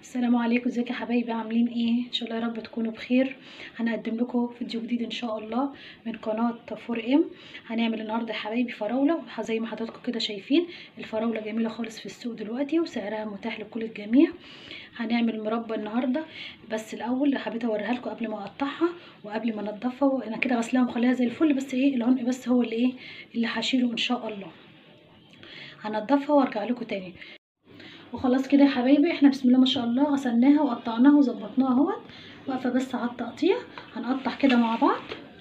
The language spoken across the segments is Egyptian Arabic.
السلام عليكم ازيكم يا حبايبي عاملين ايه ان شاء الله يا رب تكونوا بخير هنقدم لكم فيديو جديد ان شاء الله من قناه 4 ام هنعمل النهارده يا حبايبي فراوله زي ما حضراتكم كده شايفين الفراوله جميله خالص في السوق دلوقتي وسعرها متاح لكل الجميع هنعمل مربى النهارده بس الاول حبيت اوريها لكم قبل ما اقطعها وقبل ما انضفها انا كده غسلاها ومخليها زي الفل بس ايه العنق بس هو اللي ايه اللي هشيله ان شاء الله هنضفها وارجع لكم تاني وخلاص كده يا حبايبي احنا بسم الله ما شاء الله غسلناها وقطعناها وظبطناها اهوت واقفه بس على التقطيع هنقطع كده مع بعض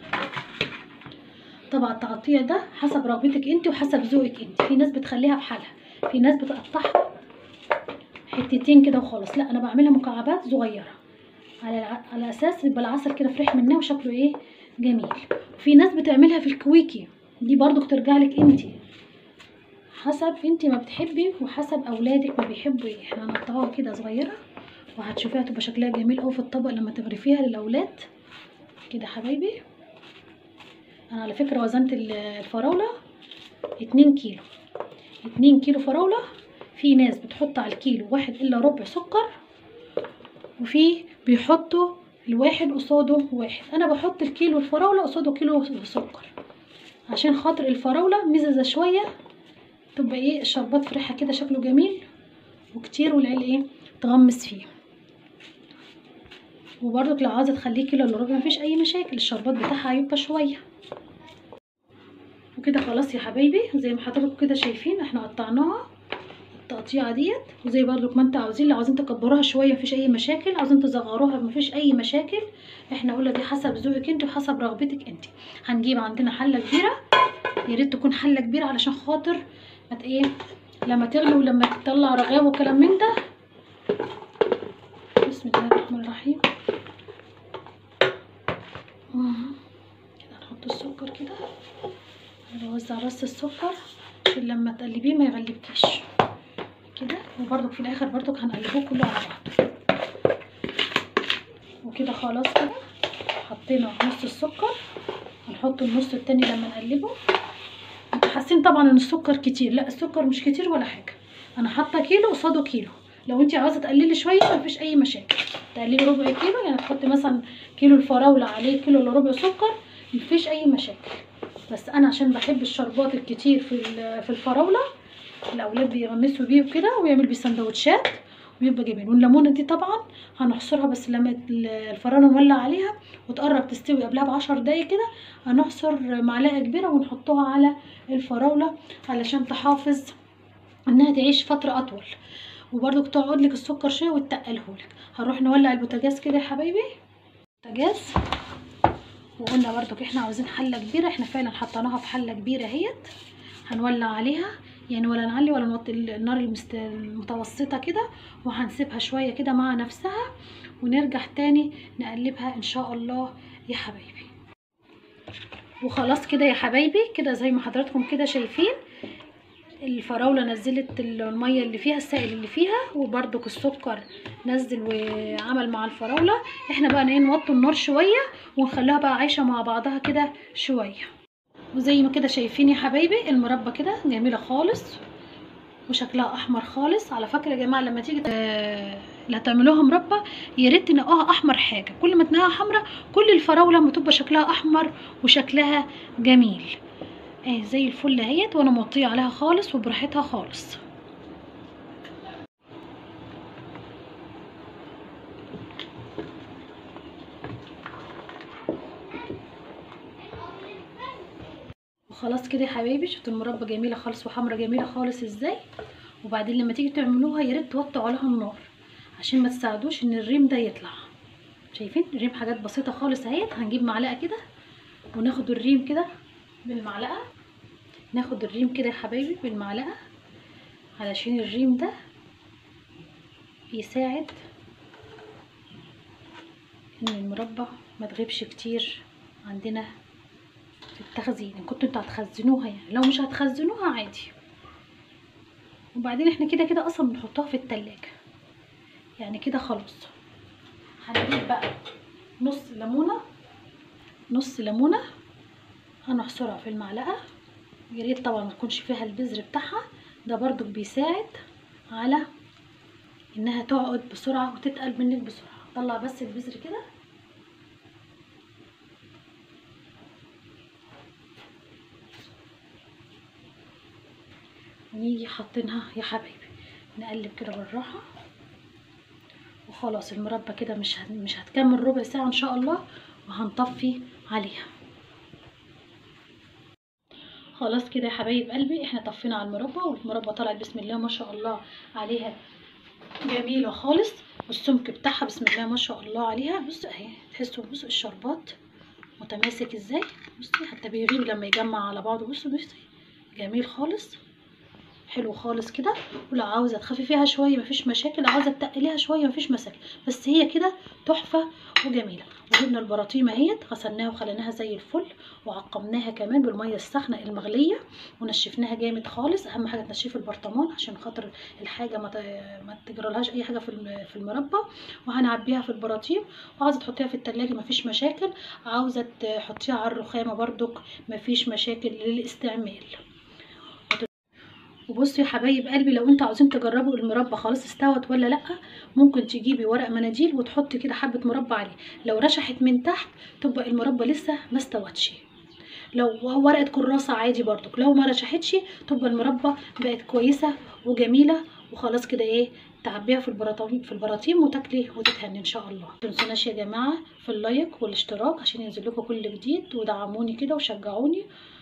طبعا التقطيع ده حسب رغبتك انت وحسب ذوقك انت في ناس بتخليها بحالها في ناس بتقطعها حتتين كده وخلاص لا انا بعملها مكعبات صغيره على الع... على اساس يبقى العسل كده فريح منها وشكله ايه جميل وفي ناس بتعملها في الكويكي دي برضو ترجع لك انت حسب انت ما بتحبي وحسب اولادك ما بيحبوا ايه احنا هنقطعوها كده صغيره وهتشوفيها تبقى شكلها جميل قوي في الطبق لما تغرفيها للاولاد كده حبايبي انا على فكره وزنت الفراوله اتنين كيلو اتنين كيلو فراوله في ناس بتحط على الكيلو واحد الا ربع سكر وفي بيحطوا الواحد قصاده واحد انا بحط الكيلو الفراوله قصاده كيلو سكر عشان خاطر الفراوله مززه شويه تبقى ايه الشربات في ريحه كده شكله جميل وكتير والعيال ايه تغمس فيه وبرضك لو عايزه تخليه كيلو الا ربع مفيش اي مشاكل الشربات بتاعها هيبقى شويه وكده خلاص يا حبايبي زي ما حضراتكم كده شايفين احنا قطعناها التقطيعه ديت وزي برضك ما انتوا عاوزين لو عاوزين تكبروها شويه مفيش اي مشاكل عاوزين تصغروها مفيش اي مشاكل احنا قلنا دي حسب ذوقك انت وحسب رغبتك انت هنجيب عندنا حله كبيره يا ريت تكون حله كبيره علشان خاطر مت ايه لما تغلي ولما تطلع رغاوه وكلام من ده بسم الله الرحمن الرحيم كده نحط السكر كده نوزع رص السكر عشان لما تقلبيه ما يغلبكيش كده وبرضك في الاخر برضك هنقلبوه كله على بعضه وكده خلاص كده حطينا نص السكر هنحط النص التاني لما نقلبه انتوا حاسين طبعا ان السكر كتير لا السكر مش كتير ولا حاجه انا حاطه كيلو قصاده كيلو لو انت عاوزه تقللي شويه مفيش اي مشاكل تقللي ربع كيلو يعني تحطي مثلا كيلو الفراوله عليه كيلو الا ربع سكر مفيش اي مشاكل بس انا عشان بحب الشربات الكتير في في الفراوله الاولاد بيغمسوا بيه وكده ويعمل بيه سندوتشات ويبقى جميل والليمونه دي طبعا هنعصرها بس لما الفراوله نولع عليها وتقرب تستوي قبلها بعشر دقايق كده هنعصر معلقه كبيره ونحطها على الفراوله علشان تحافظ انها تعيش فتره اطول وبرضك تقعد لك السكر شويه وتقلهولك هنروح نولع البوتاجاز كده يا حبايبي بوتاجاز وقلنا برضك احنا عاوزين حله كبيره احنا فعلا حطيناها في حله كبيره اهيت هنولع عليها يعني ولا نعلي ولا نوطي النار المست... المتوسطه كده وهنسيبها شويه كده مع نفسها ونرجع تاني نقلبها ان شاء الله يا حبايبي وخلاص كده يا حبايبي كده زي ما حضراتكم كده شايفين الفراوله نزلت الميه اللي فيها السائل اللي فيها وبرضك السكر نزل وعمل مع الفراوله احنا بقى ايه نوطي النار شويه ونخليها بقى عايشه مع بعضها كده شويه وزي ما كده شايفين يا حبايبي المربى كده جميله خالص وشكلها احمر خالص على فكره يا جماعه لما تيجي اللي هتعملوها مربى يا ريت تنقوها احمر حاجه كل ما تنقوها حمرا كل الفراوله ما تبقى شكلها احمر وشكلها جميل اهي زي الفل اهيت وانا موطيه عليها خالص وبراحتها خالص وخلاص كده يا حبايبي شفتوا المربى جميله خالص وحمرا جميله خالص ازاي وبعدين لما تيجي تعملوها يا ريت توطوا عليها النار عشان ما تساعدوش ان الريم ده يطلع شايفين الريم حاجات بسيطه خالص اهيت هنجيب معلقه كده وناخد الريم كده بالمعلقه ناخد الريم كده يا حبايبي بالمعلقه علشان الريم ده يساعد ان المربى ما تغيبش كتير عندنا في التخزين ان كنتوا انتوا هتخزنوها يعني لو مش هتخزنوها عادي وبعدين احنا كده كده اصلا بنحطها في التلاجة يعني كده خلاص هنجيب بقى نص ليمونه نص ليمونه هنعصرها في المعلقه يا ريت طبعا ما تكونش فيها البذر بتاعها ده برضو بيساعد على انها تقعد بسرعه وتتقل منك بسرعه طلع بس البذر كده ونيجي حاطينها يا حبايبي نقلب كده بالراحه وخلاص المربى كده مش هت- مش هتكمل ربع ساعه ان شاء الله وهنطفي عليها خلاص كده يا حبايب قلبي احنا طفينا على المربى والمربى طلعت بسم الله ما شاء الله عليها جميله خالص والسمك بتاعها بسم الله ما شاء الله عليها بصوا اهي تحسوا بصوا الشربات متماسك ازاي بصي حتى بيغيب لما يجمع على بعضه بصوا بصي جميل خالص حلو خالص كده ولو عاوزه تخففيها شويه مفيش مشاكل عاوزه تقليها شويه مفيش مشاكل بس هي كده تحفه وجميله وجبنا البراطيم اهيت غسلناها وخليناها زي الفل وعقمناها كمان بالميه السخنه المغليه ونشفناها جامد خالص اهم حاجه تنشيف البرطمان عشان خاطر الحاجه ما ت- ما تجرالهاش اي حاجه في الم- في المربى وهنعبيها في البراطيم وعاوزه تحطيها في التلاجة مفيش مشاكل عاوزه تحطيها على الرخامه بردك مفيش مشاكل للاستعمال وبصوا يا حبايب قلبي لو انتوا عاوزين تجربوا المربى خلاص استوت ولا لا ممكن تجيبي ورق مناديل وتحطي كده حبه مربى عليه لو رشحت من تحت تبقى المربى لسه ما استوتش لو ورقه كراسه عادي برضك لو ما رشحتش تبقى المربى بقت كويسه وجميله وخلاص كده ايه تعبيها في البراطيم في البراطيم وتاكلي وتتهني ان شاء الله متنسوناش يا جماعه في اللايك والاشتراك عشان ينزل لكم كل جديد ودعموني كده وشجعوني